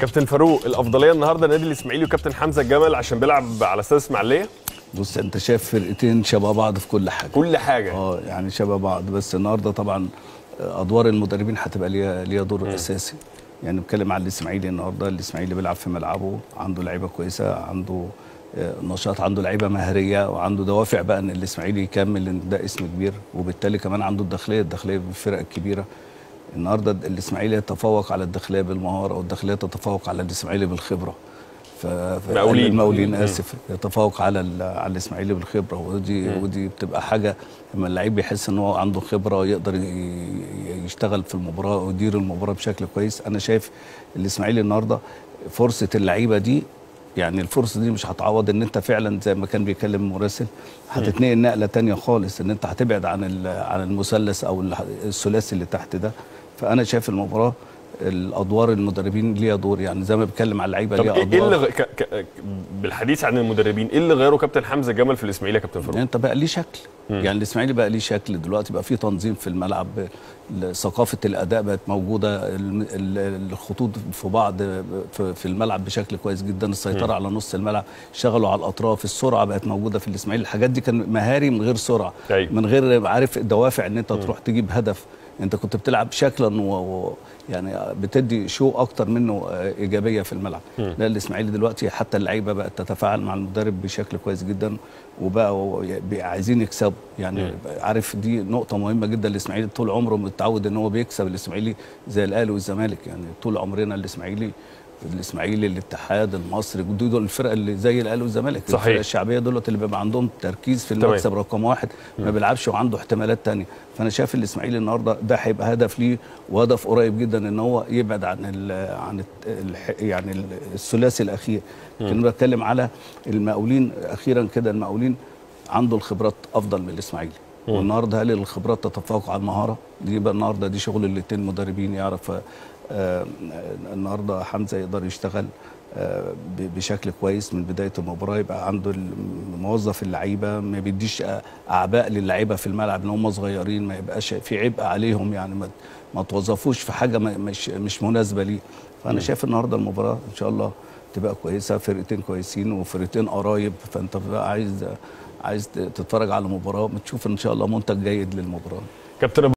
كابتن فاروق الافضليه النهارده النادي الاسماعيلي وكابتن حمزه الجمل عشان بيلعب على استاد اسماعيليه بص انت شايف فرقتين شبه بعض في كل حاجه كل حاجه اه يعني شبه بعض بس النهارده طبعا ادوار المدربين هتبقى ليها ليها دور اساسي يعني بتكلم على الاسماعيلي النهارده الاسماعيلي بيلعب في ملعبه عنده لعيبه كويسه عنده آه، نشاط عنده لعيبه مهاريه وعنده دوافع بقى ان الاسماعيلي يكمل ان ده اسم كبير وبالتالي كمان عنده الداخليه الداخليه بالفرق الكبيره النهارده الاسماعيلي يتفوق على الداخليه بالمهاره والداخليه تتفوق على الاسماعيلي بالخبره ف... ف- مقاولين. المقاولين مم. اسف يتفوق على ال... على الاسماعيلي بالخبره ودي ودي بتبقى حاجه لما اللعيب بيحس ان هو عنده خبره يقدر ي... ي- يشتغل في المباراه ويدير المباراه بشكل كويس انا شايف الاسماعيلي النهارده فرصه اللعيبه دي يعني الفرصه دي مش هتعوض ان انت فعلا زي ما كان بيكلم مراسل هتتنقل نقله تانية خالص ان انت هتبعد عن ال- عن المثلث او ال- الثلاثي اللي تحت ده فانا شايف المباراه الادوار المدربين ليها دور يعني زي ما بتكلم على اللعيبه طب ليها ايه إيه اللي ادوار غ... ك... ك... بالحديث عن المدربين ايه اللي غيره كابتن حمزه الجمل في الاسماعيلي يا كابتن فاروق يعني انت بقى ليه شكل يعني الاسماعيلي بقى ليه شكل دلوقتي بقى في تنظيم في الملعب ال- ثقافه الاداء بقت موجوده الم- ال- الخطوط في بعض في في الملعب بشكل كويس جدا السيطره على نص الملعب اشتغلوا على الاطراف السرعه بقت موجوده في الاسماعيلي الحاجات دي كان مهاري من غير سرعه أيوة. من غير عارف دوافع ان انت تروح تجيب هدف انت كنت بتلعب شكلا و... و... يعني بتدي شو اكتر منه آه، ايجابيه في الملعب لا الاسماعيلي دلوقتي حتى اللعيبه بقت تتفاعل مع المدرب بشكل كويس جدا وبقوا بقى عايزين يكسبوا يعني عارف دي نقطه مهمه جدا الاسماعيلي طول عمره متعود ان هو بيكسب الاسماعيلي زي الاهلي والزمالك يعني طول عمرنا الاسماعيلي الاسماعيلي الاتحاد المصري دول دول الفرق اللي زي الاهلي والزمالك صحيح. الفرق الشعبيه دولت اللي بيبقى عندهم تركيز في تمام. المكسب رقم واحد ما بيلعبش وعنده احتمالات تانية فانا شايف الاسماعيلي النهارده ده هيبقى هدف ليه وهدف قريب جدا ان هو يبعد عن ال عن ال يعني ال- الثلاثي الاخير لكن بتكلم على المقاولين اخيرا كده المقاولين عنده الخبرات افضل من الاسماعيلي والنهارده هل الخبرات تتفوق على المهاره دي بقى النهارده دي شغل الاثنين مدربين يعرف آه، آه، النهارده حمزه يقدر يشتغل آه، ب- بشكل كويس من بدايه المباراه يبقى عنده موظف اللعيبه ما بيديش آه، اعباء للعيبه في الملعب ان هم صغيرين ما يبقاش في عبء عليهم يعني ما ما توظفوش في حاجه ما- مش مش مناسبه ليه فانا شايف النهارده المباراه ان شاء الله تبقى كويسه فرقتين كويسين وفرقتين قرايب فانت بقى عايز عايز تتفرج على مباراه تشوف ان شاء الله منتج جيد للمباراه كابتن